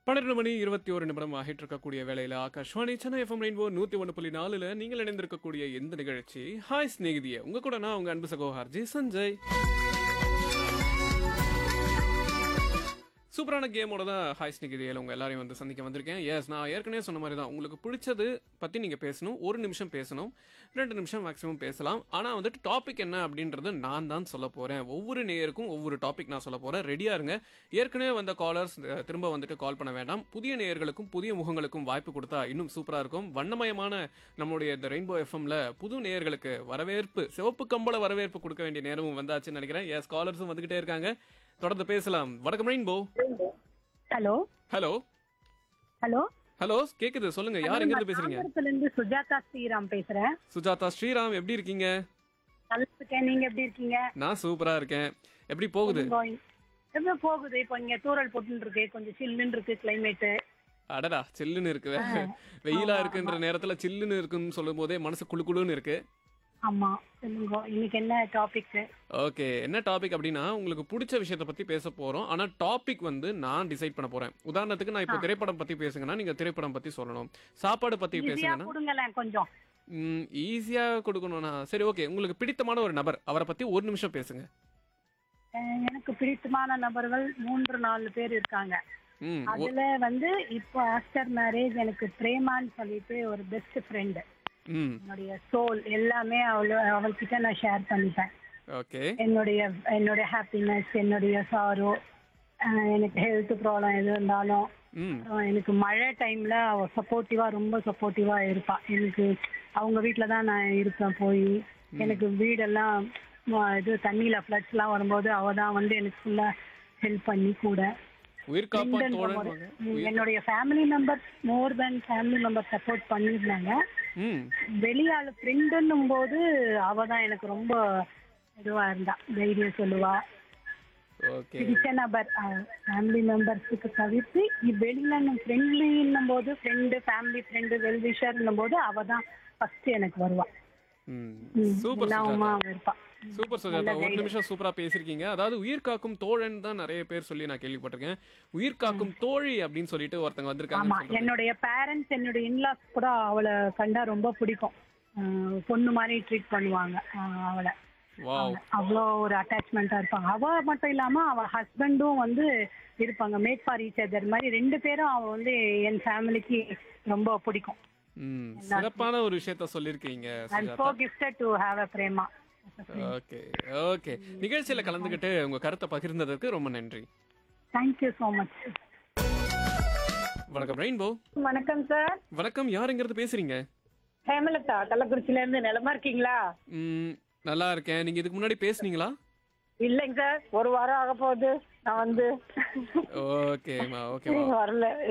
பன்னிரெண்டு மணி இருபத்தி ஒரு நிமிடம் ஆகிட்டு இருக்கக்கூடிய வேலையில ஆகாஷ்வாணி சென்னை எஃப்எம் ரெயின்போ நூத்தி ஒன்று புள்ளி நாலுல நீங்கள் இணைந்திருக்கக்கூடிய இந்த நிகழ்ச்சி ஹாய் ஸ்நேகிதிய உங்க கூட நான் உங்க அன்பு சகோஹார்ஜி சஞ்சய் சூப்பரான கேமோட தான் ஹாய் ஸ்னிகிதியில் உங்கள் எல்லாரையும் வந்து சந்திக்க வந்திருக்கேன் எஸ் நான் ஏற்கனவே சொன்ன மாதிரி தான் உங்களுக்கு பிடிச்சது பற்றி நீங்கள் பேசணும் ஒரு நிமிஷம் பேசணும் ரெண்டு நிமிஷம் மேக்ஸிமம் பேசலாம் ஆனால் வந்துட்டு டாபிக் என்ன அப்படின்றது நான் தான் சொல்ல போகிறேன் ஒவ்வொரு நேயருக்கும் ஒவ்வொரு டாபிக் நான் சொல்ல போகிறேன் ரெடியாக இருங்க ஏற்கனவே வந்த காலர்ஸ் திரும்ப வந்துட்டு கால் பண்ண வேண்டாம் புதிய நேயர்களுக்கும் புதிய முகங்களுக்கும் வாய்ப்பு கொடுத்தா இன்னும் சூப்பராக இருக்கும் வண்ணமயமான நம்மளுடைய இந்த ரெயின்போ எஃப்எம்ல புது நேயர்களுக்கு வரவேற்பு சிவப்பு கம்பள வரவேற்பு கொடுக்க வேண்டிய நேரமும் வந்தாச்சுன்னு நினைக்கிறேன் எஸ் காலர்ஸும் வந்துகிட்டே இருக்காங்க தொடர்ந்து பேசலாம் வணக்கம் Rainbow hello hello hello hello கேக்குது சொல்லுங்க யார் எங்க இருந்து பேசுறீங்க தாம்பரத்துல இருந்து சுஜாதா ஸ்ரீராம் பேசுறேன் சுஜாதா ஸ்ரீராம் எப்படி இருக்கீங்க நல்லா இருக்கேன் நீங்க எப்படி இருக்கீங்க நான் சூப்பரா இருக்கேன் எப்படி போகுது உங்க- எப்படி போகுது இப்போ இங்க தூரல் போட்டுன்னு இருக்கு கொஞ்சம் சில்லுன்னு இருக்கு கிளைமேட் அடடா சில்லுன்னு இருக்கு வெயிலா இருக்குன்ற நேரத்துல சில்லுன்னு இருக்குன்னு சொல்லும் போதே மனசு குளு குளுன்னு இருக்கு ஆமா சொல்லுங்க இன்னைக்கு என்ன டாபிக் ஓகே என்ன டாபிக் அப்படின்னா உங்களுக்கு பிடிச்ச விஷயத்த பத்தி பேச போறோம் ஆனா டாபிக் வந்து நான் டிசைட் பண்ண போறேன் உதாரணத்துக்கு நான் இப்போ திரைப்படம் பத்தி பேசுங்கன்னா நீங்க திரைப்படம் பத்தி சொல்லணும் சாப்பாடு பத்தி ஈஸியா பேசுங்கன்னா கொடுங்களேன் கொஞ்சம் ஈஸியா கொடுக்கணும்னா சரி ஓகே உங்களுக்கு பிடித்தமான ஒரு நபர் அவரை பத்தி ஒரு நிமிஷம் பேசுங்க அஹ் எனக்கு பிடித்தமான நபர்கள் மூன்று நாலு பேர் இருக்காங்க ம் ஓ- அதுல வந்து இப்போ ஆஃப்டர் மேரேஜ் எனக்கு பிரேமான்னு சொல்லிட்டு ஒரு பெஸ்ட் ஃப்ரெண்டு ம் என்னுடைய சோல் எல்லாமே அவள அவள்கிட்ட நான் ஷேர் பண்ணிப்பேன் ஓகே என்னுடைய என்னுடைய ஹாப்பினஸ் என்னுடைய சாரோ எனக்கு ஹெல்த் ப்ராப்ளம் எது இருந்தாலும் ம் அப்புறம் எனக்கு மழை டைம்ல அவ சப்போர்ட்டிவா ரொம்ப சப்போர்ட்டிவா இருப்பா எனக்கு அவங்க வீட்ல தான் நான் இருப்பேன் போய் எனக்கு வீடெல்லாம் ம, இது தண்ணியில ஃப்ளட்ஸ் எல்லாம் வரும்போது அவ தான் வந்து எனக்கு ஃபுல்லா ஹெல்ப் பண்ணி கூட உயிர் காப்பான் Friend-ன்ற தோழன் முறை. வாங்க. ம், என்னுடைய family members more then family member support பண்ணியிருந்தாங்க ம் வெளியாள் ஃப்ரெண்டுன்னும் போது அவ தான் எனக்கு ரொம்ப இதுவா இருந்தா தைரியம் சொல்லுவா ஓகே பிடிச்ச நபர் ஃபேமிலி மெம்பர்ஸுக்கு தவிர்த்து இ- வெளியில ஃப்ரெண்ட்லின்னும் போது ஃப்ரெண்டு ஃபேமிலி ஃப்ரெண்டு வெல்விஷர்னும் போது அவ தான் ஃபர்ஸ்ட் எனக்கு வருவா ம் ம், சூப்பர் எல்லாமா சுஜாதா அவ இருப்பா சூப்பர் சுஜாதா ஒரு நிமிஷம் சூப்பரா பேசிருக்கீங்க அதாவது உயிர் காக்கும் தோழன் தான் நிறைய பேர் சொல்லி நான் கேள்விப்பட்டிருக்கேன் உயிர் காக்கும் தோழி அப்படின்னு சொல்லிட்டு ஒருத்தங்க ஆமா வந்திருக்காங்க என்னுடைய பேரண்ட்ஸ் என்னுடைய இன்லாஸ் கூட அவளை கண்டா ரொம்ப பிடிக்கும் அஹ், பொண்ணு மாதிரி ட்ரீட் பண்ணுவாங்க அஹ், அவளை வாவ் அவ்வளோ ஒரு அட்டாச்மெண்ட்டாக இருப்பாங்க அவ மட்டும் இல்லாம அவ ஹஸ்பண்டும் வந்து இருப்பாங்க மேக் ஃபார் ஈச் அதர் மாதிரி ரெண்டு பேரும் அவ வந்து என் ஃபேமிலிக்கு ரொம்ப பிடிக்கும் ம் சிறப்பான ஒரு விஷயத்த சொல்லிருக்கீங்க and Sujatha so gifted to have a Prema okay okay நிகழ்ச்சியில கலந்துகிட்டு உங்க கருத்தை பகிர்ந்ததற்கு ரொம்ப நன்றி தேங்க்யூ ஸோ மச் வணக்கம் ரெயின்போ வணக்கம் சார் வணக்கம் யாருங்கிறது பேசுறீங்க ஹேமலதா கள்ளக்குறிச்சில இருந்து நிலமா இருக்கீங்களா ம் நல்லா இருக்கேன் நீங்க இதுக்கு முன்னாடி பேசுனீங்களா இல்லைங்க சார் ஒரு வாரம் ஆக போகுது நான் வந்து ஓகேமா ஓகேமா வரல